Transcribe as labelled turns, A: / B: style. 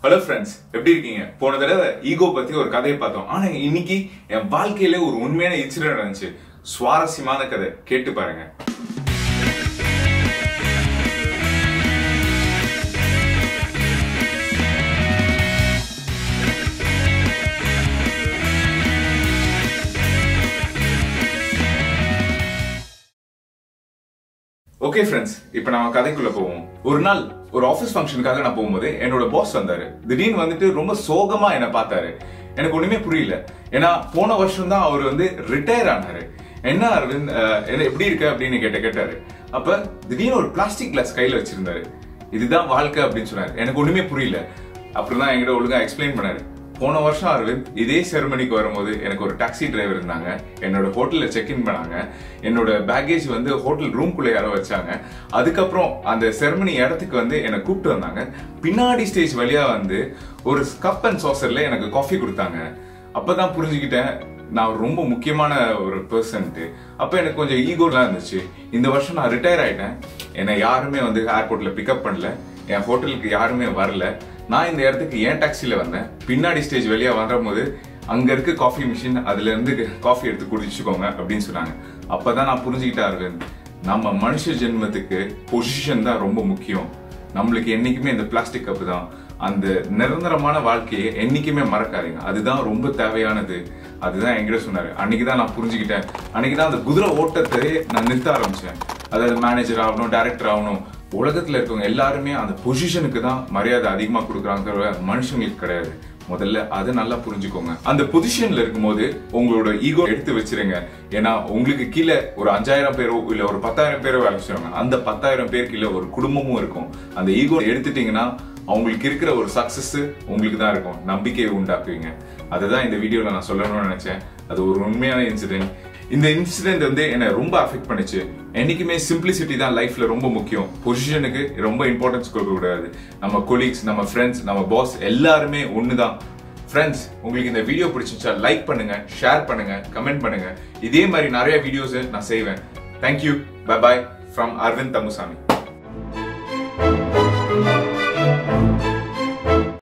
A: hello friends எப்படி இருக்கீங்க போன தடவை ஈகோ பத்தி ஒரு கதையை பார்த்தோம் ஆனா இன்னைக்கு என் வாழ்க்கையில ஒரு உண்மையான இன்சிடென்ட் நடந்துச்சு சுவாரஸ்யமான கதை கேட்டு பாருங்க ஓகே ஃப்ரெண்ட்ஸ் இப்போ நம்ம கதைக்குள்ள போவோம் ஒரு நாள் ஒரு ஆஃபீஸ் ஃபங்க்ஷனுக்காக நான் போகும்போது என்னோட பாஸ் வந்தாரு திடீர்னு வந்துட்டு ரொம்ப சோகமா என்ன பார்த்தாரு எனக்கு ஒண்ணுமே புரியல ஏன்னா போன வருஷம் தான் அவர் வந்து ரிட்டையர் ஆனாரு என்ன அரவிந்த் அஹ், என்ன எப்படி இருக்க அப்படின்னு கேட்ட கேட்டாரு அப்ப திடீர்னு ஒரு பிளாஸ்டிக் கிளாஸ் கையில வச்சிருந்தாரு இதுதான் வாழ்க்கை அப்படின்னு சொன்னாரு எனக்கு ஒண்ணுமே புரியல அப்புறம் தான் என்கிட்ட ஒழுங்கா எக்ஸ்பிளைன் பண்ணாரு போன வருஷம் அரவிந்த் இதே செரமனிக்கு வரும்போது எனக்கு ஒரு டாக்ஸி டிரைவர் இருந்தாங்க என்னோட ஹோட்டல்ல செக் இன் பண்ணாங்க என்னோட பேக்கேஜ் வந்து ஹோட்டல் ரூம்குள்ள யாரோ வச்சாங்க அதுக்கப்புறம் அந்த செரமனி இடத்துக்கு வந்து என்னை கூப்பிட்டு வந்தாங்க பின்னாடி ஸ்டேஜ் வழியா வந்து ஒரு கப் அண்ட் சாசர்ல எனக்கு காஃபி கொடுத்தாங்க அப்பதான் புரிஞ்சுக்கிட்டேன் நான் ரொம்ப முக்கியமான ஒரு பர்சன்ட்டு அப்போ எனக்கு கொஞ்சம் ஈகோலாம் இருந்துச்சு இந்த வருஷம் நான் ரிட்டையர் ஆயிட்டேன் என்னை யாருமே வந்து ஏர்போர்ட்ல பிக்கப் பண்ணல என் ஹோட்டலுக்கு யாருமே வரல நான் இந்த இடத்துக்கு ஏன் டாக்ஸில வந்தேன் பின்னாடி ஸ்டேஜ் வெளியே வரும்போது அங்க இருக்கு காஃபி மிஷின் அதுல இருந்து காஃபி எடுத்து குடிச்சுக்கோங்க அப்படின்னு சொன்னாங்க அப்பதான் நான் புரிஞ்சுக்கிட்டா அரவிந்த் நம்ம மனுஷ ஜென்மத்துக்கு பொசிஷன் தான் ரொம்ப முக்கியம் நம்மளுக்கு என்னைக்குமே இந்த பிளாஸ்டிக் கப்பு தான் அந்த நிரந்தரமான வாழ்க்கையை என்னைக்குமே மறக்காதீங்க அதுதான் ரொம்ப தேவையானது அதுதான் என்கிட்ட சொன்னாரு அன்னைக்கு தான் நான் புரிஞ்சுக்கிட்டேன் அன்னைக்கு தான் அந்த குதிரை ஓட்டத்தை நான் நிறுத்த ஆரம்பிச்சேன் அதாவது மேனேஜர் ஆகணும் டைரக்டர் ஆகணும் உலகத்துல இருக்கவங்க எல்லாருமே அந்த பொசிஷனுக்கு தான் மரியாதை அதிகமா கொடுக்குறாங்க தவிர மனுஷங்களுக்கு கிடையாது முதல்ல அதை நல்லா புரிஞ்சுக்கோங்க அந்த பொசிஷன்ல இருக்கும்போது உங்களோட ஈகோ எடுத்து வச்சிருங்க ஏன்னா உங்களுக்கு கீழே ஒரு அஞ்சாயிரம் பேரோ இல்ல ஒரு பத்தாயிரம் பேரோ வேலை செய்வாங்க அந்த பத்தாயிரம் பேர் கீழே ஒரு குடும்பமும் இருக்கும் அந்த ஈகோ எடுத்துட்டீங்கன்னா அவங்களுக்கு இருக்கிற ஒரு சக்சஸ் உங்களுக்கு தான் இருக்கும் நம்பிக்கையை உண்டாக்குவீங்க அதுதான் இந்த வீடியோல நான் சொல்லணும்னு நினைச்சேன் அது ஒரு உண்மையான இன்சிடென்ட் இந்த இன்சிடென்ட் வந்து என்னை ரொம்ப அஃபெக்ட் பண்ணுச்சு என்னைக்குமே சிம்பிளிசிட்டி தான் லைஃப்ல ரொம்ப முக்கியம் பொசிஷனுக்கு ரொம்ப இம்பார்ட்டன்ஸ் கொடுக்க கூடாது நம்ம கொலீக்ஸ் நம்ம ஃப்ரெண்ட்ஸ் நம்ம பாஸ் எல்லாருமே ஒண்ணுதான் ஃப்ரெண்ட்ஸ் உங்களுக்கு இந்த வீடியோ பிடிச்சிருச்சா லைக் பண்ணுங்க ஷேர் பண்ணுங்க கமெண்ட் பண்ணுங்க இதே மாதிரி நிறைய வீடியோஸ் நான் செய்வேன் thank you bye bye from Aravind தமுசாமி